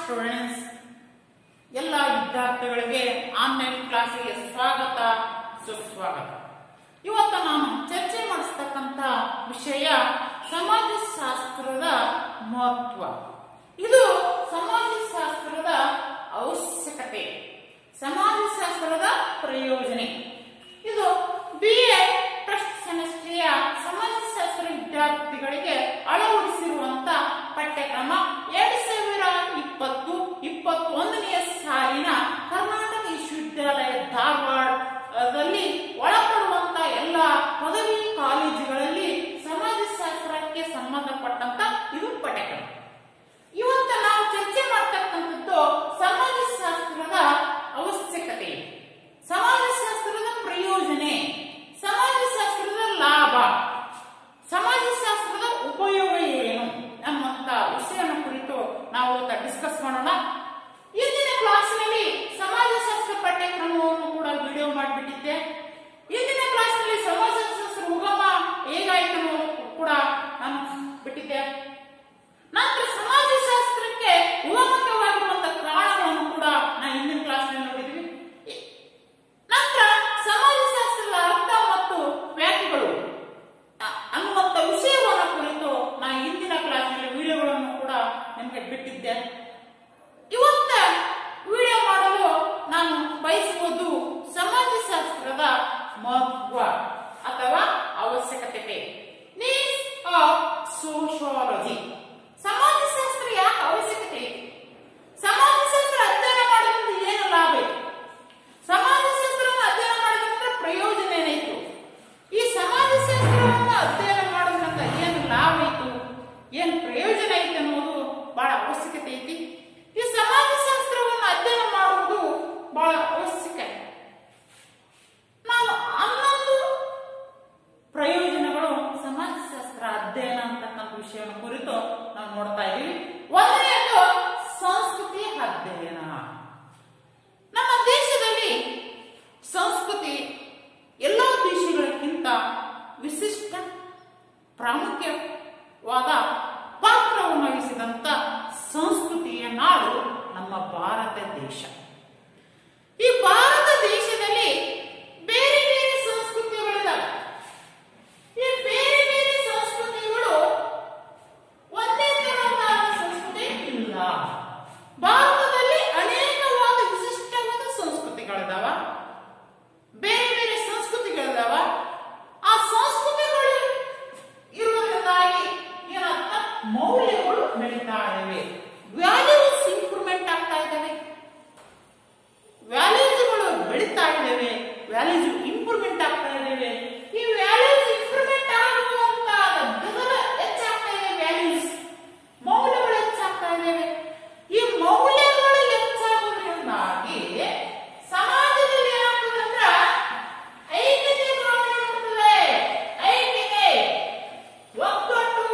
students ಎಲ್ಲ ವಿದ್ಯಾರ್ಥಿಗಳಿಗೆ online ಕ್ಲಾಸಿಗೆ ಸ್ವಾಗತ ಸುಸ್ವಾಗತ ಇವತ್ತು ನಾನು ಚರ್ಚೆ ಮಾಡಿಸ್ತಕ್ಕಂಥ ವಿಷಯ ಸಮಾಜಶಾಸ್ತ್ರದ ಮಹತ್ವ ಇದು ಸಮಾಜಶಾಸ್ತ್ರದ ಅವಶ್ಯಕತೆ ಸಮಾಜಶಾಸ್ತ್ರದ ಪ್ರಯೋಜನೆ ಇದು ಬಿ ಎ ಫಸ್ಟ್ ಸೆಮಿಸ್ಟ್ರಿಯ ಸಮಾಜಶಾಸ್ತ್ರ ವಿದ್ಯಾರ್ಥಿಗಳಿಗೆ ಅಳವಡಿಸಿರುವಂತ ಪಠ್ಯಕ್ರಮ ಎರಡ್ ಸಾವಿರ ಇಪ್ಪತ್ತು ಇಪ್ಪತ್ತೊಂದನೆಯ ಸಾಲಿನ ಕರ್ನಾಟಕ ವಿಶ್ವವಿದ್ಯಾಲಯ ಧಾರವಾಡದಲ್ಲಿ ಒಳಪಡುವಂತ ಎಲ್ಲ ಪದವಿ ಕಾಲೇಜುಗಳಲ್ಲಿ ಸಮಾಜಶಾಸ್ತ್ರಕ್ಕೆ ಸಂಬಂಧಪಟ್ಟಂತ ಇದು ಪಠ್ಯಕ್ರಮ ಇವತ್ತು ನಾವು ಚರ್ಚೆ ಮಾಡ್ತಕ್ಕಂಥದ್ದು ಸಮಾಜಶಾಸ್ತ್ರದ ಅವಶ್ಯಕತೆ ಸಮಾಜಶಾಸ್ತ್ರದ ಪ್ರಯೋಜನೆ ಸಮಾಜಶಾಸ್ತ್ರದ ಲಾಭ ಸಮಾಜಶಾಸ್ತ್ರದ ಉಪಯೋಗ ಏನು ಅನ್ನುವಂತ ವಿಷಯನ ಕುರಿತು ನಾವು ಡಿಸ್ಕಸ್ ಮಾಡೋಣ ಇಂದಿನ ಕ್ಲಾಸ್ನಲ್ಲಿ ಸಮಾಜಶಾಸ್ತ್ರ ಪಠ್ಯಕ್ರಮವನ್ನು ಕೂಡ ವಿಡಿಯೋ ಮಾಡಿಬಿಟ್ಟಿದ್ದೆ ಇಂದಿನ ಕ್ಲಾಸ್ನಲ್ಲಿ ಸಮಾಜಶಾಸ್ತ್ರ ಉಗಮ ಹೇಗಾಯಿತು ಅನ್ನೋದು ಕೂಡ ನಾನು ಬಿಟ್ಟಿದ್ದೆ ನಂತರ ಸಮಾಜಶಾಸ್ತ್ರಕ್ಕೆ ಉಗಮಕವಾಗಿರುವಂತಹ ಕಾರಣಗಳನ್ನು ಕೂಡ ನಾನು ಹಿಂದಿನ ಕ್ಲಾಸ್ನಲ್ಲಿ ನೋಡಿದ್ವಿ ಇ- ನಂತರ ಸಮಾಜಶಾಸ್ತ್ರದ ಅರ್ಥ ಮತ್ತು ವ್ಯಾಖ್ಯೆಗಳು ಅ- ಅನ್ನುವಂಥ ವಿಷಯವನ್ನು ಕುರಿತು ನಾನು ಹಿಂದಿನ ಕ್ಲಾಸ್ನಲ್ಲಿ ವಿಡಿಯೋಗಳನ್ನು ಕೂಡ ನಿಮಗೆ ಬಿಟ್ಟಿದ್ದೆ ಇವತ್ತ ವಿಡಿಯೋ ಮಾಡಲು ನಾನು ಬಯಸುವುದು ಸಮಾಜಶಾಸ್ತ್ರದ ಮಹತ್ವ ಅಥವಾ ಅವಶ್ಯಕತೆ ನೀಡ್ಸ್ ಆಫ್ ಸೋಶಿಯಾಲಜಿ ಸಮಾಜಶಾಸ್ತ್ರ ಯಾಕೆ ಅವಶ್ಯಕತೆ ಇದೆ ಸಮಾಜಶಾಸ್ತ್ರ ಅಧ್ಯಯನ ಮಾಡೋದ್ರಿಂದ ಏನು ಲಾಭ ಇದೆ ಸಮಾಜಶಾಸ್ತ್ರವನ್ನು ಅಧ್ಯಯನ ಮಾಡೋದ್ರಿಂದ ಪ್ರಯೋಜನ ಏನಾಯ್ತು ಈ ಸಮಾಜಶಾಸ್ತ್ರವನ್ನು ಅಧ್ಯಯನ ಮಾಡೋದ್ರಿಂದ ಏನು ಲಾಭ ಐತು ಏನು ಪ್ರಯೋಜನ ಐತೆ ಅನ್ನೋದು ಬಹಳ ಅವಶ್ಯಕತೆ ಐತಿ ಈ ಸಮಾಜಶಾಸ್ತ್ರವನ್ನು ಅಧ್ಯಯನ ಮಾಡುವುದು ಬಹಳ ಅವಶ್ಯಕ ನಾವು ಹನ್ನೊಂದು ಪ್ರಯೋಜನಗಳು ಸಮಾಜಶಾಸ್ತ್ರ ಅಧ್ಯಯನ ಅಂತಕ್ಕಂಥ ವಿಷಯವನ್ನು ಕುರಿತು ನಾವು ನೋಡ್ತಾ ಇದ್ದೀವಿ ಒಂದನೆಯದು ಸಂಸ್ಕೃತಿ ಅಧ್ಯಯನ ನಮ್ಮ ದೇಶದಲ್ಲಿ ಸಂಸ್ಕೃತಿ ಎಲ್ಲ ದೇಶಗಳಕ್ಕಿಂತ ವಿಶಿಷ್ಟ ಪ್ರಾಮುಖ್ಯವಾದ ಪಾತ್ರವನ್ನು ವಹಿಸಿದಂತ ಸಂಸ್ಕೃತಿಯ ನಾಡು ನಮ್ಮ ಭಾರತ ದೇಶ ಈ ಭಾರತ ದೇಶದಲ್ಲಿ ಬೇರೆ ಬೇರೆ ಸಂಸ್ಕೃತಿಗಳಿದಾವೆ ಈ ಬೇರೆ ಬೇರೆ ಸಂಸ್ಕೃತಿಗಳು ಒಂದೇ ತರಹದ ಸಂಸ್ಕೃತಿ ಇಲ್ಲ ಭಾರತದಲ್ಲಿ ಅನೇಕವಾದ ವಿಶಿಷ್ಟವಾದ ಸಂಸ್ಕೃತಿಗಳಿದಾವ ಬೇರೆ ಬೇರೆ ಸಂಸ್ಕೃತಿಗಳಿದಾವ ಆ ಸಂಸ್ಕೃತಿಗಳು ಇರುವುದರಿಂದಾಗಿ ಏನಂತ ಮೌಲ್ಯಗಳು ಬೆಳೀತಾ ಇವೆ ವ್ಯಾಲ್ಯೂಸ್ ಇಂಪ್ರೂವ್ಮೆಂಟ್ ಆಗ್ತಾ ಇದ್ದಾವೆ ವ್ಯಾಲ್ಯೂಸ್ಗಳು ಬೆಳೀತಾ ಇದ್ದಾವೆ ವ್ಯಾಲ್ಯೂಸ್ ಇಂಪ್ರೂವ್ಮೆಂಟ್ ಆಗ್ತಾ ಇದ್ದಾವೆ ಈ ವ್ಯಾಲ್ಯೂಸ್ ಇಂಪ್ರೂವ್ಮೆಂಟ್ ಆಗುವಂತ ಬೆದರ ಹೆಚ್ಚಾಗ್ತಾ ಇದೆ ವ್ಯಾಲ್ಯೂಸ್ ಮೌಲ್ಯಗಳು ಹೆಚ್ಚಾಗ್ತಾ ಇದ್ದಾವೆ ಈ ಮೌಲ್ಯಗಳು ಹೆಚ್ಚಾಗೋದ್ರಿಂದಾಗಿ ಸಮಾಜದಲ್ಲಿ ಏನಾಗ್ತದಂದ್ರ ಐಕ್ಯತೆ ಭಾವನೆ ಇರ್ತದೆ ಐಕ್ಯತೆ ಒಗ್ಗಟ್ಟು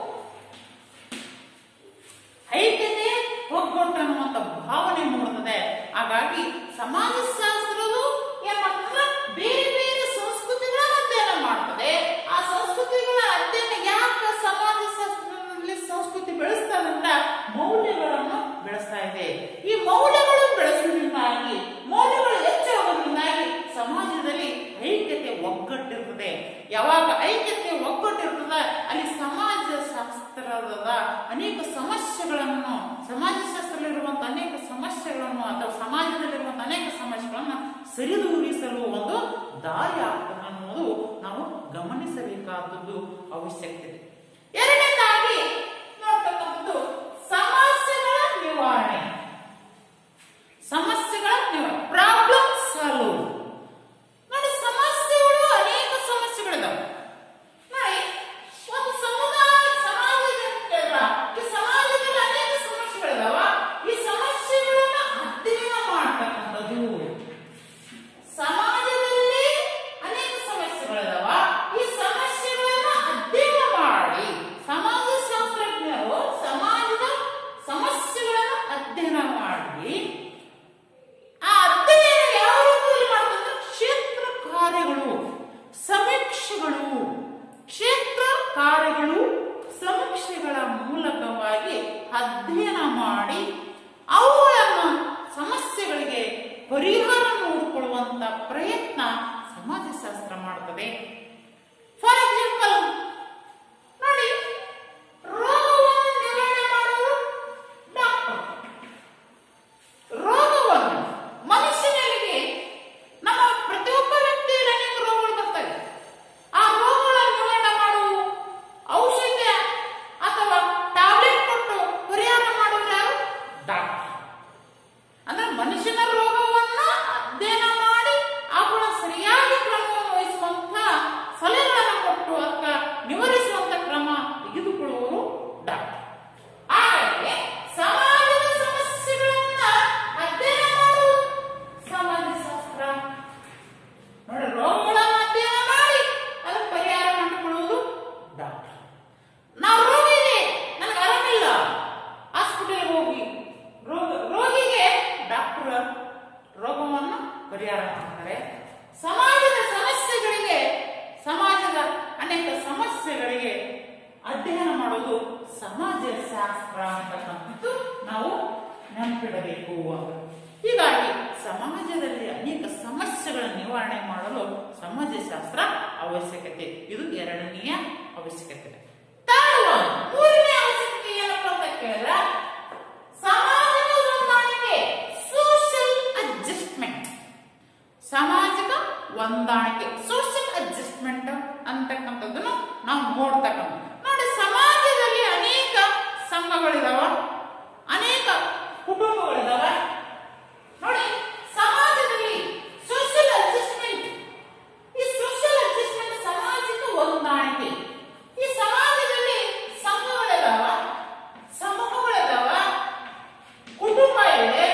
ಐಕ್ಯತೆ ಒಗ್ಗಟ್ಟು ಅನ್ನುವಂಥ ಭಾವನೆ ಮೂಡುತ್ತದೆ ಹಾಗಾಗಿ ಸಮಾಜಶಾಸ್ತ್ರವು ಏನ್ ಮಾಡ್ತದೆ ಬೇರೆ ಬೇರೆ ಸಂಸ್ಕೃತಿಗಳನ್ನ ಅಧ್ಯಯನ ಮಾಡ್ತದೆ ಆ ಸಂಸ್ಕೃತಿಗಳ ಅಧ್ಯಯನ ಯಾಕೆ ಸಮಾಜಶಾಸ್ತ್ರದಲ್ಲಿ ಸಂಸ್ಕೃತಿ ಬೆಳೆಸ್ತದೆ ಅಂತ ಮೌಲ್ಯಗಳನ್ನು ಬೆಳೆಸ್ತಾ ಇದೆ ಈ ಮೌಲ್ಯಗಳು ಬೆಳೆಸೋದ್ರಿಂದಾಗಿ ಮೌಲ್ಯಗಳು ಹೆಚ್ಚಾಗೋದ್ರಿಂದಾಗಿ ಸಮಾಜದಲ್ಲಿ ಐಕ್ಯತೆ ಒಗ್ಗಟ್ಟಿರ್ತದೆ ಯಾವಾಗ ಐಕ್ಯತೆ ಒಗ್ಗಟ್ಟಿರ್ತದೆ ಅಲ್ಲಿ ಸಮಾಜ ಶಾಸ್ತ್ರದ ಅನೇಕ ಸಮಸ್ಯೆಗಳನ್ನು ಸಮಾಜಶಾಸ್ತ್ರದಲ್ಲಿರುವಂತ ಅನೇಕ ಸಮಸ್ಯೆಗಳನ್ನು ಅಥವಾ ಸಮಾಜದಲ್ಲಿರುವಂತ ಅನೇಕ ಸಮಸ್ಯೆಗಳನ್ನು ಸರಿದೂಗಿಸಲು ಒಂದು ದಾರಿ ಆಗ್ತದೆ ಅನ್ನೋದು ನಾವು ಗಮನಿಸಬೇಕಾದದ್ದು ಅವಶ್ಯಕತೆ ಇದೆ ಎರಡನೇದಾಗಿ ನೋಡ್ತಕ್ಕಂಥದ್ದು ಸಮಸ್ಯೆಗಳ ನಿವಾರಣೆ ಸಮಸ್ಯೆಗಳ ನಿವಾರಣೆ ಪ್ರಾಬ್ಲಮ್ ಸಾಲ್ವ್ ನೋಡಿ ಸಮಸ್ಯೆಗಳು ಅನೇಕ ಸಮಸ್ಯೆಗಳಿದಾವೆ ನೋಡಿ ಒಂದು ಸಮುದಾಯ ಸಮಾಜದ ಈ ಸಮಾಜದಲ್ಲಿ ಅನೇಕ ಸಮಸ್ಯೆಗಳಿದಾವ ಈ ಸಮಸ್ಯೆಗಳನ್ನ ಅಧ್ಯಯನ ಮಾಡ್ತಕ್ಕಂಥದ್ದು ಸಮಾಜದಲ್ಲಿ ಅನೇಕ ಸಮಸ್ಯೆಗಳಿದಾವ ಈ ಸಮಸ್ಯೆಗಳನ್ನ ಅಧ್ಯಯನ ಮಾಡಿ ಸಮಾಜಶಾಸ್ತ್ರಜ್ಞರು ಸಮಾಜದ ಸಮಸ್ಯೆಗಳನ್ನು ಅಧ್ಯಯನ ಮಾಡಿ ಆ ಅಧ್ಯಯನ ಯಾವ ರೀತಿಯಲ್ಲಿ ಮಾಡ್ತಾರೆ ಕ್ಷೇತ್ರ ಕಾರ್ಯಗಳು ಸಮೀಕ್ಷೆಗಳು ಕ್ಷೇತ್ರ ಕಾರ್ಯಗಳು ಸಮೀಕ್ಷೆಗಳ ಮೂಲಕವಾಗಿ ಅಧ್ಯಯನ ಮಾಡಿ ಅವುಗಳನ್ನು ಸಮಸ್ಯೆಗಳಿಗೆ ಪರಿಹಾರ ನೋಡಿಕೊಳ್ಳುವಂತ ಪ್ರಯತ್ನ ಸಮಾಜಶಾಸ್ತ್ರ ಮಾಡುತ್ತದೆ ಫಾರ್ ಎಕ್ಸಾಂಪಲ್ ನೋಡಿ ರೋಗವನ್ನು ನಿವಾರಣೆ ಮಾಡುವುದು ಡಾಕ್ಟರ್ ರೋಗವನ್ನು ಮನುಷ್ಯನಿಗೆ ನಮ್ಮ ಪ್ರತಿಯೊಬ್ಬ ವ್ಯಕ್ತಿಯಲ್ಲಿ ಅನೇಕ ರೋಗಗಳು ಬರ್ತವೆ ಆ ರೋಗಗಳನ್ನು ನಿವಾರಣೆ ಮಾಡುವ ಔಷಧ ಅಥವಾ ಟ್ಯಾಬ್ಲೆಟ್ ಕೊಟ್ಟು ಪರಿಹಾರ ಮಾಡುವುದು ಯಾರು ಡಾಕ್ಟರ್ ಅಂದ್ರೆ ಮನುಷ್ಯನ ರೋಗವನ್ನ ಅಧ್ಯಯನ ಮಾಡಿ ಅವುಗಳ ಸರಿಯಾಗಿ ಕ್ರಮವನ್ನು ವಹಿಸುವಂತ ಸಲಹೆಗಳನ್ನು ಕೊಟ್ಟು ಅದಕ್ಕೆ ನಿವಾರಿಸುವಂತ ಕ್ರಮ ತೆಗೆದುಕೊಳ್ಳುವವರು ಡಾಕ್ಟರ್ ಹಾಗಾಗಿ ಸಮಾಜದ ಸಮಸ್ಯೆಗಳನ್ನ ಅಧ್ಯಯನ ಮಾಡುವುದು ಸಮಾಜಶಾಸ್ತ್ರ ನೋಡಿ ರೋಗಗಳನ್ನು ಅಧ್ಯಯನ ಮಾಡಿ ಅದಕ್ಕೆ ಪರಿಹಾರ ಕಂಡುಕೊಳ್ಳುವುದು ಡಾಕ್ಟರ್ ನಾವು ರೋಗಿಗೆ ನನಗೆ ಆರಾಮಿಲ್ಲ ಹಾಸ್ಪಿಟಲ್ ಹೋಗಿ ರೋಗ ರೋಗಿಗೆ ಡಾಕ್ಟರ್ ರೋಗವನ್ನು ಪರಿಹಾರ ಮಾಡ್ತಾರೆ ಸಮಾಜದ ಸಮಸ್ಯೆಗಳಿಗೆ ಸಮಾಜದ ಅನೇಕ ಸಮಸ್ಯೆಗಳಿಗೆ ಅಧ್ಯಯನ ಮಾಡೋದು ಸಮಾಜ ಶಾಸ್ತ್ರ ಅಂತಕ್ಕಂಥದ್ದು ನಾವು ನೆನಪಿಡಬೇಕು ಅಂತ ಹೀಗಾಗಿ ಸಮಾಜದಲ್ಲಿ ಅನೇಕ ಸಮಸ್ಯೆಗಳ ನಿವಾರಣೆ ಮಾಡಲು ಸಮಾಜಶಾಸ್ತ್ರ ಅವಶ್ಯಕತೆ ಇದು ಎರಡನೆಯ ಅವಶ್ಯಕತೆ ತಾಳುವ ಮೂರನೇ ಅವಶ್ಯಕತೆ ಏನಪ್ಪ ಅಂತ ಕೇಳಿದ್ರೆ ಸಾಮಾಜಿಕ ಹೊಂದಾಣಿಕೆ ಸೋಷಿಯಲ್ ಅಡ್ಜಸ್ಟ್ಮೆಂಟ್ ಸಾಮಾಜಿಕ ಹೊಂದಾಣಿಕೆ ಸೋಷಿಯಲ್ ಅಡ್ಜಸ್ಟ್ಮೆಂಟ್ ಅಂತಕ್ಕಂಥದ್ದನ್ನು ನಾವು ನೋಡ್ತಕ್ಕಂಥ ನೋಡಿ ಸಮಾಜದಲ್ಲಿ ಅನೇಕ ಸಂಘಗಳಿದಾವ ಅನೇಕ ಕುಟುಂಬಗಳಿದಾವ ನೋಡಿ ಸಮಾಜದಲ್ಲಿ ಸೋಷಿಯಲ್ ಅಡ್ಜಸ್ಟ್ಮೆಂಟ್ ಈ ಸೋಷಿಯಲ್ ಅಡ್ಜಸ್ಟ್ಮೆಂಟ್ ಸಾಮಾಜಿಕ ಹೊಂದಾಣಿಕೆ ಈ ಸಮಾಜದಲ್ಲಿ ಸಂಘಗಳಿದಾವ ಸಮೂಹಗಳಿದಾವ ಕುಟುಂಬ ಇದೆ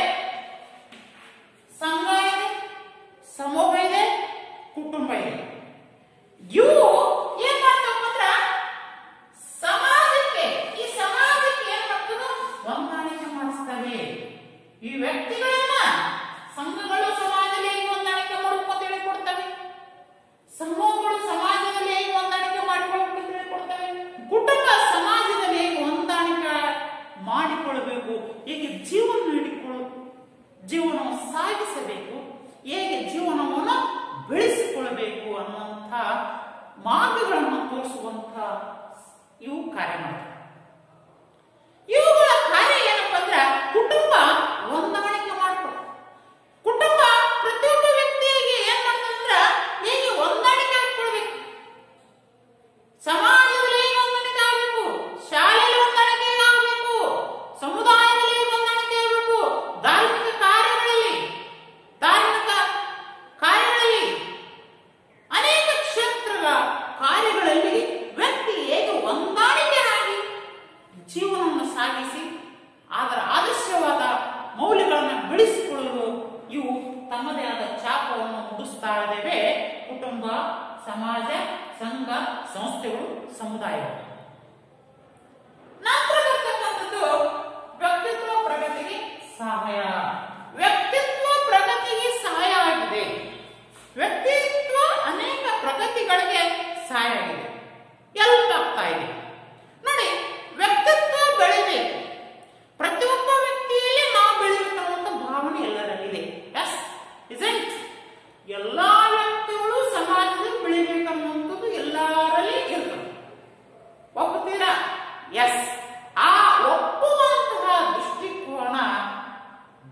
ಸಂಘ ಇದೆ ಸಮೂಹ ಇದೆ ಕುಟುಂಬ ಇದೆ ಇವು ಏನ್ ಮಾಡ್ತಾವ ಅಂದ್ರ ಸಮಾಜಕ್ಕೆ ಈ ಸಮಾಜಕ್ಕೆ ಏನ್ ಮಾಡ್ತದ ಹೊಂದಾಣಿಕೆ ಮಾಡಿಸ್ತವೆ ಈ ವ್ಯಕ್ತಿಗಳನ್ನ ಸಂಘಗಳು ಸಮಾಜದಲ್ಲಿ ಹೇಗೆ ಹೊಂದಾಣಿಕೆ ಮಾಡಬೇಕು ಅಂತ ಹೇಳಿಕೊಡ್ತವೆ ಸಮೂಹಗಳು ಸಮಾಜದಲ್ಲಿ ಹೇಗೆ ಹೊಂದಾಣಿಕೆ ಮಾಡಿಕೊಳ್ಬೇಕು ಅಂತ ಹೇಳಿಕೊಡ್ತವೆ ಕುಟುಂಬ ಸಮಾಜದಲ್ಲಿ ಹೇಗೆ ಹೊಂದಾಣಿಕೆ ಮಾಡಿಕೊಳ್ಳಬೇಕು ಹೇಗೆ ಜೀವನ ನೀಡಿಕೊಳ್ಳ ಜೀವನವನ್ನು ಸಾಗಿಸಬೇಕು ಹೇಗೆ ಜೀವನವನ್ನು ಬೆಳೆಸಿಕೊಳ್ಳಬೇಕು ಅನ್ನುವಂಥ ಮಾರ್ಗಗಳನ್ನು ತೋರಿಸುವಂಥ ಇವು ಕಾರ್ಯ ಮಾಡ್ತವೆ ಇವುಗಳ ಕಾರ್ಯ ಏನಪ್ಪ ಅಂದ್ರೆ ಕುಟುಂಬ ಹೊಂದಾಣಿಕೆ ಮಾಡ್ಕೊಳ್ಳೋದು ಕುಟುಂಬ ಪ್ರತಿಯೊಬ್ಬ ವ್ಯಕ್ತಿಗೆ ಏನ್ ಮಾಡ್ತಂದ್ರ ಹೇಗೆ ಹೊಂದಾಣಿಕೆ ಆಗ್ಕೊಳ್ಬೇಕು ಸಮಾಜದಲ್ಲಿ ಹೇಗೆ ಹೊಂದಾಣಿಕೆ ಆಗಬೇಕು ಶಾಲೆಯಲ್ಲಿ ಹೊಂದಾಣಿಕೆ ಆಗಬೇಕು ಸಮುದಾಯದಲ್ಲಿ ಹೇಗೆ ಹೊಂದಾಣಿಕೆ ಆಗಬೇಕು ಧಾರ್ಮಿಕ ಕಾರ್ಯಗಳಲ್ಲಿ ಧಾರ್ಮಿಕ ಕಾರ್ಯಗಳಲ್ಲಿ ಅನೇಕ ಕ್ಷೇತ್ರಗಳ ಕಾರ್ಯಗಳಲ್ಲಿ ವ್ಯಕ್ತಿ ಹೇಗೆ ಹೊಂದಾಣಿಕೆಯಾಗಿ ಜೀವನವನ್ನು ಸಾಗಿಸಿ ಅದರ ಆದರ್ಶವಾದ ಮೌಲ್ಯಗಳನ್ನು ಬೆಳೆಸಿಕೊಳ್ಳಲು ಇವು ತಮ್ಮದೇ ಆದ ಛಾಪವನ್ನು ಮೂಡಿಸ್ತಾ ಇದ್ದೇವೆ ಕುಟುಂಬ ಸಮಾಜ ಸಂಘ ಸಂಸ್ಥೆಗಳು ಸಮುದಾಯಗಳು ನಂತರ ಬರ್ತಕ್ಕಂಥದ್ದು ವ್ಯಕ್ತಿತ್ವ ಪ್ರಗತಿಗೆ ಸಹಾಯ ವ್ಯಕ್ತಿತ್ವ ಪ್ರಗತಿಗೆ ಸಹಾಯ ಆಗಿದೆ ವ್ಯಕ್ತಿತ್ವ ಅನೇಕ ಪ್ರಗತಿಗಳಿಗೆ ಸಹಾಯ ಆಗಿದೆ ಎಲ್ಪ್ ಆಗ್ತಾ ಇದೆ ನೋಡಿ ವ್ಯಕ್ತಿತ್ವ ಬೆಳಿಬೇಕು ಪ್ರತಿಯೊಬ್ಬ ವ್ಯಕ್ತಿಯಲ್ಲಿ ನಾವು ಬೆಳಿಬೇಕನ್ನುವಂತ ಭಾವನೆ ಎಲ್ಲರಲ್ಲಿದೆ ಎಸ್ ಇಸೆಂಟ್ ಎಲ್ಲಾ ವ್ಯಕ್ತಿಗಳು ಸಮಾಜದಲ್ಲಿ ಬೆಳಿಬೇಕನ್ನುವಂಥದ್ದು ಎಲ್ಲರಲ್ಲಿ ಇರ್ತದೆ ಒಪ್ಪುತ್ತೀರಾ ಎಸ್ ಆ ಒಪ್ಪುವಂತಹ ದೃಷ್ಟಿಕೋನ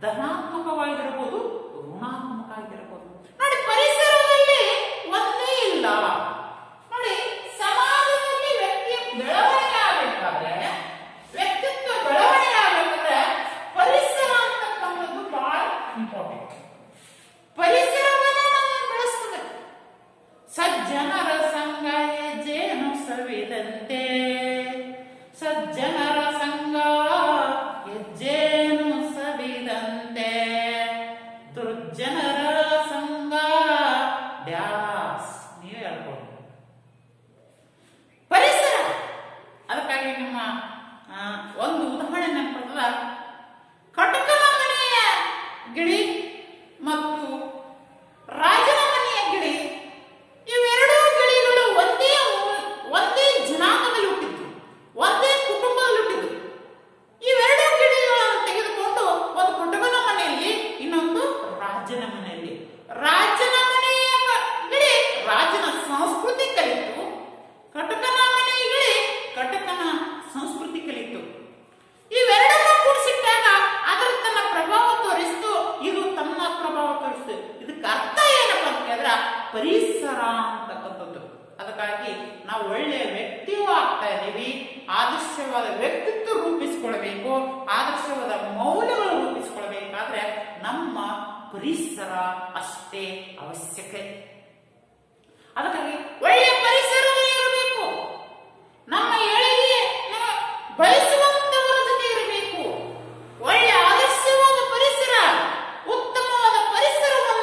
ಪರಿಸರ ಅಷ್ಟೇ ಅವಶ್ಯಕ ಅದಕ್ಕಾಗಿ ಒಳ್ಳೆಯ ಪರಿಸರದಲ್ಲಿ ಇರಬೇಕು ನಮ್ಮ ಏಳಿಗೆ ನಮ್ಮ ಬಯಸುವಂತವರ ಜೊತೆ ಇರಬೇಕು ಒಳ್ಳೆಯ ಆದರ್ಶವಾದ ಪರಿಸರ ಉತ್ತಮವಾದ ಪರಿಸರವನ್ನು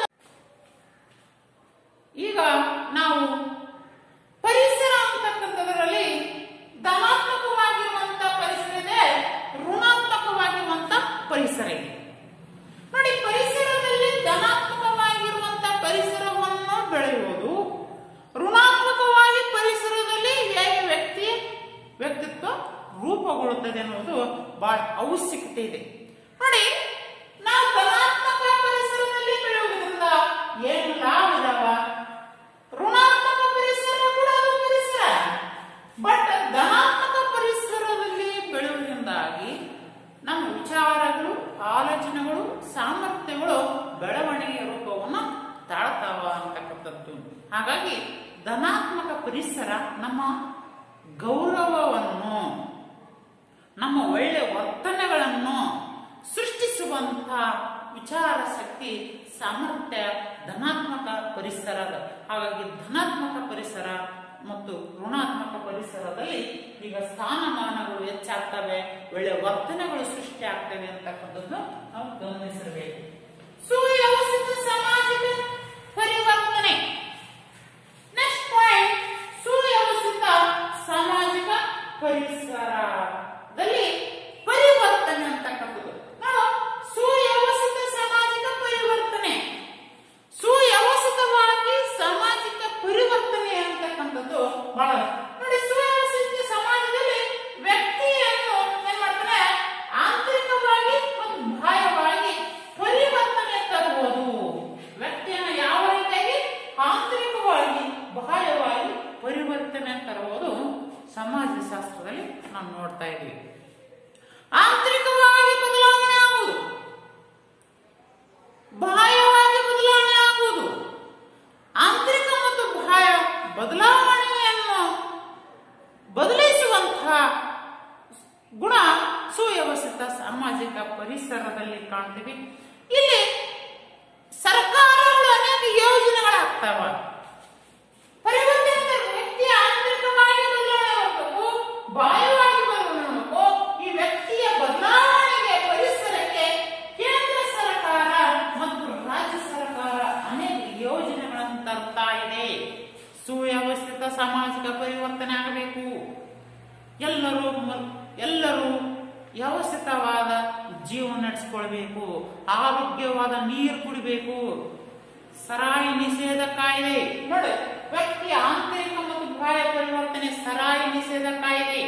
ಈಗ ನಾವು ಪರಿಸರ ಅಂತಕ್ಕಂಥದ್ರಲ್ಲಿ ಧನಾತ್ಮಕವಾಗಿರುವಂತ ಪರಿಸರ ಇದೆ ಋಣಾತ್ಮಕವಾಗಿರುವಂತ ಪರಿಸರ ಇದೆ ನೋಡಿ ಪರಿಸರದಲ್ಲಿ ಧನಾತ್ಮಕವಾಗಿರುವಂತ ಪರಿಸರವನ್ನು ಬೆಳೆಯುವುದು ಋಣಾತ್ಮಕವಾಗಿ ಪರಿಸರದಲ್ಲಿ ಹೇಗೆ ವ್ಯಕ್ತಿ ವ್ಯಕ್ತಿತ್ವ ರೂಪುಗೊಳ್ಳುತ್ತದೆ ಅನ್ನೋದು ಬಹಳ ಅವಶ್ಯಕತೆ ಇದೆ ನೋಡಿ ನಾವು ಧನಾತ್ಮಕ ಪರಿಸರದಲ್ಲಿ ಬೆಳೆಯುವುದರಿಂದ ಏನು ಲಾಭ ಇದಾವ ಋಣಾತ್ಮಕ ಪರಿಸರ ಕೂಡ ಅದು ಪರಿಸರ ಬಟ್ ಧನಾತ್ಮಕ ಪರಿಸರದಲ್ಲಿ ಬೆಳೆಯುವುದರಿಂದಾಗಿ ನಮ್ಮ ವಿಚಾರಗಳು ಆಲೋಚನೆಗಳು ಸಾಮರ್ಥ್ಯಗಳು ಬೆಳವಣಿಗೆಯ ರೂಪವನ್ನು ತಾಳ್ತಾವ ಅಂತಕ್ಕಂಥದ್ದು ಹಾಗಾಗಿ ಧನಾತ್ಮಕ ಪರಿಸರ ನಮ್ಮ ಗೌರವವನ್ನು ನಮ್ಮ ಒಳ್ಳೆಯ ವರ್ತನೆಗಳನ್ನು ಸೃಷ್ಟಿಸುವಂತ ವಿಚಾರ ಶಕ್ತಿ ಸಾಮರ್ಥ್ಯ ಧನಾತ್ಮಕ ಪರಿಸರದ ಹಾಗಾಗಿ ಧನಾತ್ಮಕ ಪರಿಸರ ಮತ್ತು ಋಣಾತ್ಮಕ ಪರಿಸರದಲ್ಲಿ ಈಗ ಸ್ಥಾನಮಾನಗಳು ಹೆಚ್ಚಾಗ್ತವೆ ಒಳ್ಳೆಯ ವರ್ತನೆಗಳು ಸೃಷ್ಟಿ ಆಗ್ತವೆ ಅಂತಕ್ಕಂಥದ್ದು ನಾವು ಗಮನಿಸಿರಬೇಕು ಸುವ್ಯವಸ್ಥಿತ ಸಾಮಾಜಿಕ ಪರಿವರ್ತನೆ ನೆಕ್ಸ್ಟ್ ಪಾಯಿಂಟ್ ಸುವ್ಯವಸ್ಥಿತ ಸಾಮಾಜಿಕ ಪರಿಸರದಲ್ಲಿ ಪರಿವರ್ತನೆ ಅಂತಕ್ಕಂಥದ್ದು ನೋಡು ಸುವ್ಯವಸ್ಥಿತ ಸಾಮಾಜಿಕ ಪರಿವರ್ತನೆ ಸುವ್ಯವಸ್ಥಿತವಾಗಿ ಸಾಮಾಜಿಕ ಪರಿವರ್ತನೆ ಅಂತಕ್ಕಂಥದ್ದು ಬಹಳ ನೋಡಿ ಸುವ್ಯವಸ್ಥಿತ ಸಮಾಜದಲ್ಲಿ ವ್ಯಕ್ತಿಯನ್ನು ಏನ್ ಮಾಡ್ತಾನೆ ಆಂತರಿಕವಾಗಿ ಮತ್ತು ಬಾಹ್ಯವಾಗಿ ಪರಿವರ್ತನೆ ತರುವುದು ವ್ಯಕ್ತಿಯನ್ನು ಯಾವ ರೀತಿಯಾಗಿ ಆಂತರಿಕವಾಗಿ ಬಾಹ್ಯವಾಗಿ ಪರಿವರ್ತನೆ ತರುವುದು ಸಮಾಜ ಶಾಸ್ತ್ರದಲ್ಲಿ ನಾವು ನೋಡ್ತಾ ಇದ್ದೀವಿ ಆಂತರಿಕವಾಗಿ ಬದಲಾವಣೆ ಆಗುವುದು ಬಾಹ್ಯವಾಗಿ ಬದಲಾವಣೆ ಆಗುವುದು ಆಂತರಿಕ ಮತ್ತು ಬಾಹ್ಯ ಬದಲಾವಣೆಯನ್ನು ಬದಲಿಸುವಂತಹ ಗುಣ ಸುವ್ಯವಸ್ಥಿತ ಸಾಮಾಜಿಕ ಪರಿಸರದಲ್ಲಿ ಕಾಣ್ತೀವಿ ಇಲ್ಲಿ ಸರ್ಕಾರಗಳು ಅನೇಕ ಯೋಜನೆಗಳಾಗ್ತಾವ ಪರಿವರ್ತನೆ ಅಂದ್ರೆ ವ್ಯಕ್ತಿ ಆಂತರಿಕವಾಗಿ ಬದಲಾವಣೆ ಆಗಬೇಕು ಬಾಹ್ಯವಾಗಿ ಬದಲಾವಣೆ ಆಗಬೇಕು ಈ ವ್ಯಕ್ತಿಯ ಬದಲಾವಣೆಗೆ ಪರಿಸರಕ್ಕೆ ಕೇಂದ್ರ ಸರ್ಕಾರ ಮತ್ತು ರಾಜ್ಯ ಸರ್ಕಾರ ಅನೇಕ ಯೋಜನೆಗಳನ್ನು ತರ್ತಾ ಇದೆ ಸುವ್ಯವಸ್ಥಿತ ಸಾಮಾಜಿಕ ಪರಿವರ್ತನೆ ಆಗಬೇಕು ಎಲ್ಲರೂ ಮ- ಎಲ್ಲರೂ ವ್ಯವಸ್ಥಿತವಾದ ಜೀವನ ನಡೆಸಿಕೊಳ್ಬೇಕು ಆರೋಗ್ಯವಾದ ನೀರು ಕುಡಿಬೇಕು ಸರಾಯಿ ನಿಷೇಧ ಕಾಯ್ದೆ ನೋಡಿ ವ್ಯಕ್ತಿಯ ಆಂತರಿಕ ಮತ್ತು ಬಾಹ್ಯ ಪರಿವರ್ತನೆ ಸರಾಯಿ ನಿಷೇಧ ಕಾಯ್ದೆ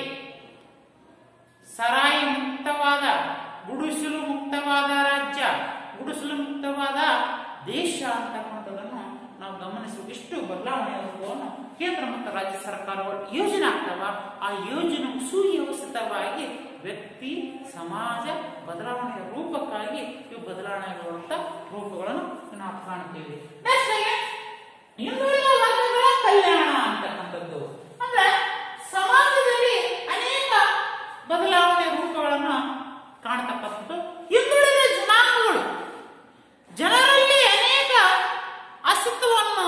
ಸರಾಯಿ ಮುಕ್ತವಾದ ಗುಡಿಸಲು ಮುಕ್ತವಾದ ರಾಜ್ಯ ಗುಡಿಸಲು ಮುಕ್ತವಾದ ದೇಶ ಅಂತಕ್ಕಂಥದ್ದನ್ನು ನಾವು ಗಮನಿಸಬೇಕು ಇಷ್ಟು ಬದಲಾವಣೆ ರೂಪವನ್ನು ಕೇಂದ್ರ ಮತ್ತು ರಾಜ್ಯ ಸರ್ಕಾರಗಳು ಯೋಜನೆ ಆಗ್ತಾವ ಆ ಯೋಜನೆ ಸುವ್ಯವಸ್ಥಿತವಾಗಿ ವ್ಯಕ್ತಿ ಸಮಾಜ ಬದಲಾವಣೆಯ ರೂಪಕ್ಕಾಗಿ ಇವು ಬದಲಾವಣೆಗೊಳ್ಳುವಂತ ರೂಪಗಳನ್ನು ನಾವು ಕಾಣ್ತೀವಿ Next ಆಗಿ ಹಿಂದುಳಿದ ವರ್ಗಗಳ ಕಲ್ಯಾಣ ಅಂತಕ್ಕಂಥದ್ದು ಅಂದ್ರೆ ಸಮಾಜದಲ್ಲಿ ಅನೇಕ ಬದಲಾವಣೆ ರೂಪಗಳನ್ನು ಕಾಣತಕ್ಕಂಥದ್ದು ಹಿಂದುಳಿದ ಜನಾಂಗಗಳು ಜನರಲ್ಲಿ ಅನೇಕ ಅಸ್ತಿತ್ವವನ್ನು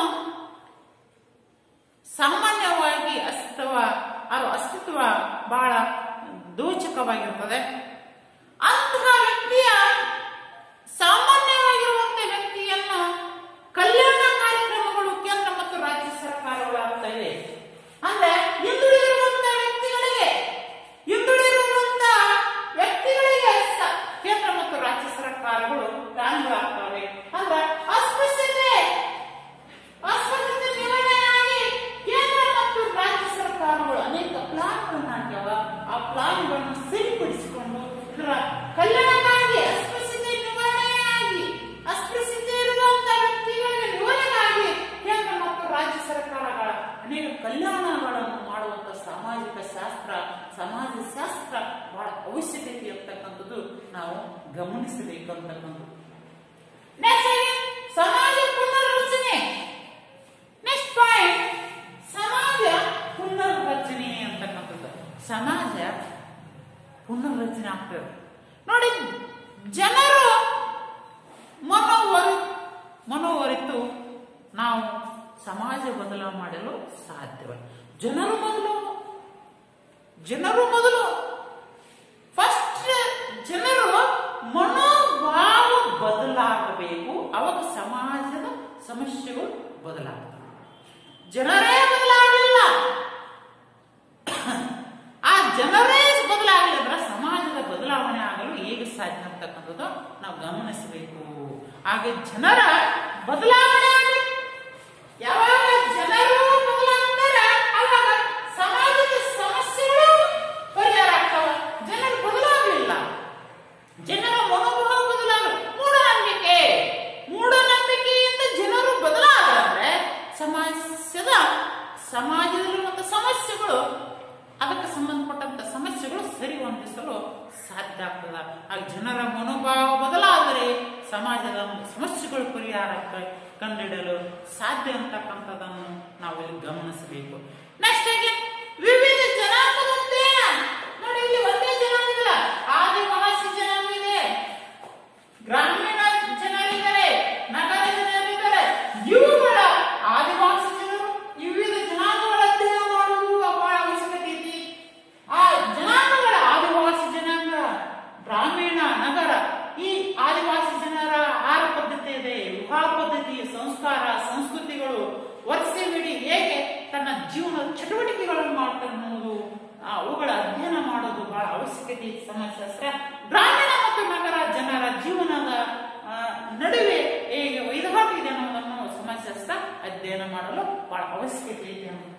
ಸಾಮಾನ್ಯವಾಗಿ ಅಸ್ತಿತ್ವ ಅದು ಅಸ್ತಿತ್ವ ಬಹಳ ದೋಚಕವಾಗಿರುತ್ತದೆ ಅಂತಹ ವ್ಯಕ್ತಿಯ ಸಾಮಾನ್ಯವಾಗಿರುವಂತಹ ವ್ಯಕ್ತಿಯನ್ನು ಕಲ್ಯಾಣ ಕಾರ್ಯಕ್ರಮಗಳು ಕೇಂದ್ರ ಮತ್ತು ರಾಜ್ಯ ಸರ್ಕಾರಗಳಾಗ್ತಾ ಇವೆ ಅಂದ್ರೆ ಹಿಂದುಳಿದಿರುವಂತಹ ವ್ಯಕ್ತಿಗಳಿಗೆ ಹಿಂದುಳಿದಿರುವಂತಹ ವ್ಯಕ್ತಿಗಳಿಗೆ ಸ- ಕೇಂದ್ರ ಮತ್ತು ರಾಜ್ಯ ಸರ್ಕಾರಗಳು ಪ್ಲಾನ್ಗಳಾಗ್ತವೆ ಅಂದ್ರೆ ಅಸ್ಪೃಶ್ಯತೆ ಅಸ್ಪೃಶ್ಯತೆ ನಿವಾರಣೆಯಾಗಿ ಕೇಂದ್ರ ಮತ್ತು ರಾಜ್ಯ ಸರ್ಕಾರಗಳು ಅನೇಕ ಪ್ಲಾನ್ಗಳನ್ನು ಹಾಕ್ಯಾವ ಆ ಪ್ಲಾನ್ಗಳನ್ನು ಸರಿಪಡಿಸಿಕೊಂಡು ಇದರ ಕಲ್ಯಾಣಕ್ಕಾಗಿ ಅಸ್ಪೃಶ್ಯತೆ ನಿವಾರಣೆಯಾಗಿ ಅಸ್ಪೃಶ್ಯತೆ ಇರುವಂತಹ ವ್ಯಕ್ತಿಗಳಿಗೆ ನಿವಾರಣೆಗಾಗಿ ಕೇಂದ್ರ ಮತ್ತು ರಾಜ್ಯ ಸರ್ಕಾರಗಳ ಅನೇಕ ಕಲ್ಯಾಣಗಳನ್ನು ಮಾಡುವಂತ ಸಾಮಾಜಿಕ ಶಾಸ್ತ್ರ ಸಮಾಜ ಶಾಸ್ತ್ರ ಬಹಳ ಅವಶ್ಯಕತೆ ಇರ್ತಕ್ಕಂಥದ್ದು ನಾವು ಗಮನಿಸಬೇಕಂತಕ್ಕಂಥದ್ದು ನೆಕ್ಸ್ಟ್ ಆಗಿ ಸಮಾಜ ಪುನರ್ರಚನೆ ನೆಕ್ಸ್ಟ್ ಪಾಯಿಂಟ್ ಸಮಾಜ ಪುನರ್ರಚನೆ ಅಂತಕ್ಕಂಥದ್ದು ಸಮಾಜ ಪುನರ್ರಚನೆ ಆಗ್ತದೆ ನೋಡಿ ಜನರು ಮನೋವರ್ ಸಮಾಜ ಬದಲಾವಣೆ ಮಾಡಲು ಸಾಧ್ಯವಿಲ್ಲ ಜನರು ಮೊದಲು ಜನರು ಮೊದಲು ಫಸ್ಟ್ ಜನರು ಮನೋಭಾವ ಬದಲಾಗಬೇಕು ಅವಾಗ ಸಮಾಜದ ಸಮಸ್ಯೆಗಳು ಬದಲಾಗ್ತವೆ ಜನರೇ ಬದಲಾಗಲಿಲ್ಲ ಆ ಜನರೇ ಬದಲಾಗಲಿಲ್ಲ ಸಮಾಜದ ಬದಲಾವಣೆ ಆಗಲು ಹೇಗೆ ಸಾಧ್ಯ ಅಂತಕ್ಕಂಥದ್ದು ನಾವು ಗಮನಿಸಬೇಕು ಹಾಗೆ ಜನರ ಬದಲಾವಣೆ ಆಗಬೇಕು ಯಾವಾಗ ಜನರು ಬದಲಾಗ್ತಾರೆ ಆವಾಗ ಸಮಾಜದ ಸಮಸ್ಯೆಗಳು ಪರಿಹಾರ ಆಗ್ತವೆ ಜನರು ಬದಲಾಗಲಿಲ್ಲ ಜನರ ಮನೋಭಾವ ಬದಲಾಗ ಮೂಢನಂಬಿಕೆ ಮೂಢನಂಬಿಕೆಯಿಂದ ಜನರು ಬದಲಾದ್ರೆ ಸಮಾಜದ ಸಮಾಜದಲ್ಲಿರುವಂತಹ ಸಮಸ್ಯೆಗಳು ಅದಕ್ಕೆ ಸಂಬಂಧಪಟ್ಟಂತ ಸಮಸ್ಯೆಗಳು ಸರಿ ಹೊಂದಿಸಲು ಸಾಧ್ಯ ಆಗ್ತದ ಆಗ ಜನರ ಮನೋಭಾವ ಬದಲಾದರೆ ಸಮಾಜದ ಒಂದು ಸಮಸ್ಯೆಗಳು ಪರಿಹಾರ ಕಂಡುಹಿಡಲು ಸಾಧ್ಯ ಅಂತಕ್ಕಂಥದ್ದನ್ನು ನಾವು ಇಲ್ಲಿ ಗಮನಿಸಬೇಕು ನೆಕ್ಸ್ಟ್ ವಿವಿಧ ಜನಾಂಗದಂತೆ ನೋಡಿ ಇಲ್ಲಿ ಒಂದೇ ಜನಾಂಗದ ಆದಿವಾಸಿ ಜನಾಂಗ ಇದೆ ಗ್ರಾಮೀಣ ಜನರಿದ್ದಾರೆ ನಗರ ಜನರಿದ್ದಾರೆ ಇವುಗಳ ಆದಿವಾಸಿ ಜನರು ವಿವಿಧ ಜನಾಂಗಗಳ ಅಧ್ಯಯನ ಮಾಡುವುದು ಬಹಳ ಅವಶ್ಯಕತೆ ಐತಿ ಆ ಜನಾಂಗಗಳ ಆದಿವಾಸಿ ಜನಾಂಗ ಗ್ರಾಮೀಣ ನಗರ ಈ ಆದಿವಾಸಿ ಜನರ ಆಹಾರ ಪದ್ಧತಿ ಇದೆ ವಿವಾಹ ಪದ್ಧತಿ ಸಂಸ್ಕಾರ ಸಂಸ್ಕೃತಿಗಳು ವರ್ಷವಿಡೀ ಹೇಗೆ ತನ್ನ ಜೀವನ ಚಟುವಟಿಕೆಗಳನ್ನು ಮಾಡ್ತಾರೆ ಅನ್ನೋದು ಆ, ಅವುಗಳ ಅಧ್ಯಯನ ಮಾಡೋದು ಬಹಳ ಅವಶ್ಯಕತೆ ಇದೆ ಸಮಾಜಶಾಸ್ತ್ರ ಗ್ರಾಮೀಣ ಮತ್ತು ನಗರ ಜನರ ಜೀವನದ ಆ, ನಡುವೆ ಹೇಗೆ ವೈದಹಾಟು ಇದೆ ಅನ್ನೋದನ್ನು ಸಮಾಜಶಾಸ್ತ್ರ ಅಧ್ಯಯನ ಮಾಡಲು ಬಹಳ ಅವಶ್ಯಕತೆ ಇದೆ ಅನ್ನೋದು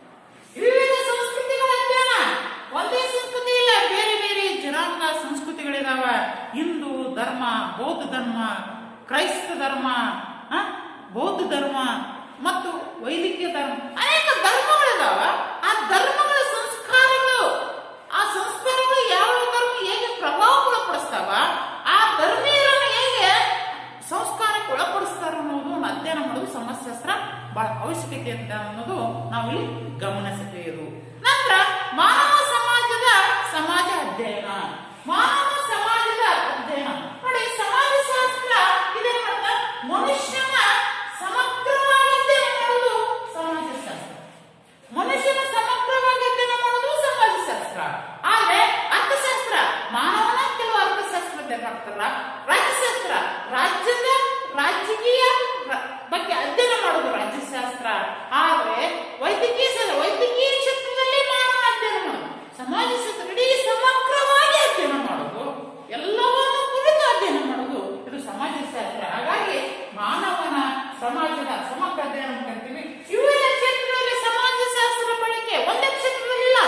ವಿವಿಧ ಸಂಸ್ಕೃತಿಗಳ ಅಧ್ಯಯನ ಒಂದೇ ಸಂಸ್ಕೃತಿ ಇಲ್ಲ ಬೇರೆ ಬೇರೆ ಜನಾಂಗ ಸಂಸ್ಕೃತಿಗಳಿದಾವ ಹಿಂದೂ ಧರ್ಮ ಬೌದ್ಧ ಧರ್ಮ ಕ್ರೈಸ್ತ ಧರ್ಮ ಆ, ಬೌದ್ಧ ಧರ್ಮ ಮತ್ತು ವೈದಿಕ ಧರ್ಮ ಅನೇಕ ಧರ್ಮಗಳಿದಾವ ಆ ಧರ್ಮಗಳ ಸಂಸ್ಕಾರಗಳು ಆ ಸಂಸ್ಕಾರಗಳು ಯಾವ ಧರ್ಮ ಹೇಗೆ ಪ್ರಭಾವಗೊಳಪಡಿಸ್ತಾವ ಆ ಧರ್ಮೀಯರನ್ನು ಹೇಗೆ ಸಂಸ್ಕಾರಕ್ಕೆ ಒಳಪಡಿಸ್ತಾರ ಅನ್ನೋದು ಒಂದು ಅಧ್ಯಯನ ಮಾಡೋದು ಸಮಾಜಶಾಸ್ತ್ರ ಬಹಳ ಅವಶ್ಯಕತೆ ಅಂತ ಅನ್ನೋದು ನಾವು ಇಲ್ಲಿ ಗಮನಿಸಬೇಕು ನಂತರ ಮಾನವ ಸಮಾಜದ ಸಮಾಜ ಅಧ್ಯಯನ ಮಾನವ ಸಮಾಜದ ಅಧ್ಯಯನ ನೋಡಿ ಸಮಾಜಶಾಸ್ತ್ರ ಇದೇನ್ ಮಾಡ್ತ ಮನುಷ್ಯನ ಸಮಗ್ರವಾಗಿ ಅಧ್ಯಯನ ಮಾಡೋದು ಸಮಾಜಶಾಸ್ತ್ರ ಮನುಷ್ಯನ ಸಮಗ್ರವಾಗಿ ಅಧ್ಯಯನ ಮಾಡೋದು ಸಮಾಜಶಾಸ್ತ್ರ ಆದ್ರೆ ಅರ್ಥಶಾಸ್ತ್ರ ಮಾನವನ ಕೆಲವು ಅರ್ಥಶಾಸ್ತ್ರ ಬೇಕಾಗ್ತಾರ ರಾಜ್ಯಶಾಸ್ತ್ರ ರಾಜ್ಯದ ರಾಜಕೀಯ ರ- ಬಗ್ಗೆ ಅಧ್ಯಯನ ಮಾಡೋದು ರಾಜ್ಯಶಾಸ್ತ್ರ ಆದ್ರೆ ವೈದ್ಯಕೀಯ ಶಾ- ವೈದ್ಯಕೀಯ ಕ್ಷೇತ್ರದಲ್ಲಿ ಮಾನವ ಅಧ್ಯಯನ ಮಾಡೋದು ಸಮಾಜಶಾಸ್ತ್ರ ಇಡೀ ಸಮಗ್ರವಾಗಿ ಅಧ್ಯಯನ ಮಾಡೋದು ಎಲ್ಲವನ್ನು ಕುರಿತು ಅಧ್ಯಯನ ಮಾಡೋದು ಇದು ಸಮಾಜಶಾಸ್ತ್ರ ಹಾಗಾಗಿ ಮಾನವನ ಸಮಾಜದ ಸಮಗ್ರ ಅಧ್ಯಯನ ಕರಿತೀವಿ ವಿವಿಧ ಕ್ಷೇತ್ರದಲ್ಲಿ ಸಮಾಜಶಾಸ್ತ್ರ ಬಳಕೆ ಒಂದೇ ಕ್ಷೇತ್ರದಲ್ಲಿ ಇಲ್ಲ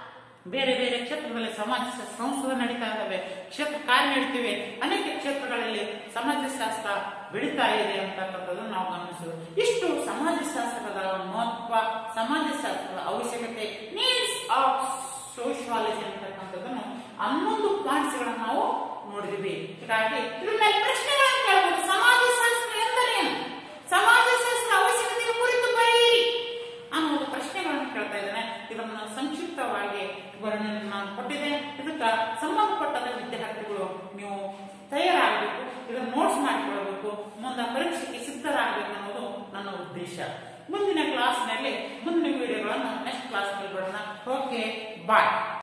ಬೇರೆ ಬೇರೆ ಕ್ಷೇತ್ರದಲ್ಲಿ ಸಮಾಜ ಸಂಶೋಧನೆ ನಡೀತಾ ಇದ್ದಾವೆ ಕ್ಷೇತ್ರ ಕಾರ್ಯ ನಡೀತಿವೆ ಅನೇಕ ಕ್ಷೇತ್ರಗಳಲ್ಲಿ ಸಮಾಜಶಾಸ್ತ್ರ ಬೆಳೀತಾ ಇದೆ ಅಂತಕ್ಕಂಥದ್ದು ನಾವು ಗಮನಿಸೋದು ಇಷ್ಟು ಸಮಾಜಶಾಸ್ತ್ರದ ಮಹತ್ವ ಸಮಾಜಶಾಸ್ತ್ರದ ಅವಶ್ಯಕತೆ ನೀಡ್ಸ್ ಆಫ್ ಸೋಶಿಯಾಲಜಿ ಅಂತಕ್ಕಂಥದ್ದನ್ನು ಹನ್ನೊಂದು ಪಾಯಿಂಟ್ಸ್ ಗಳನ್ನ ನಾವು ನೋಡಿದ್ವಿ ಹೀಗಾಗಿ ಇದ್ರ ಮೇಲೆ ಪ್ರಶ್ನೆಗಳನ್ನು ಕೇಳಬಹುದು ಸಮಾಜಶಾಸ್ತ್ರ ಎಂದರೇನು ಸಮಾಜಶಾಸ್ತ್ರ ಅವಶ್ಯಕತೆ ಕುರಿತು ಬರೆಯಿರಿ ಅನ್ನೋ ಪ್ರಶ್ನೆಗಳನ್ನು ಕೇಳ್ತಾ ಇದ್ದೇನೆ ಇದನ್ನು ಸಂಕ್ಷಿಪ್ತವಾಗಿ ವಿವರಣೆಯನ್ನು ನಾನು ಕೊಟ್ಟಿದ್ದೆ ಇದಕ್ಕೆ ಸಂಬಂಧಪಟ್ಟದ ವಿದ್ಯಾರ್ಥಿಗಳು ನೀವು ತಯಾರಾಗಬೇಕು ಇದನ್ನು ನೋಟ್ಸ್ ಮಾಡಿಕೊಳ್ಳಬೇಕು ಮುಂದೆ ಪರೀಕ್ಷೆಗೆ ಸಿದ್ಧರಾಗಬೇಕು ಅನ್ನೋದು ನನ್ನ ಉದ್ದೇಶ ಮುಂದಿನ ಕ್ಲಾಸ್ನಲ್ಲಿ ಮುಂದಿನ ವಿಡಿಯೋಗಳನ್ನು ನೆಕ್ಸ್ಟ್ ಕ್ಲಾಸ್ನಲ್ಲಿ ಬರೋಣ ಓಕೆ ಬಾಯ್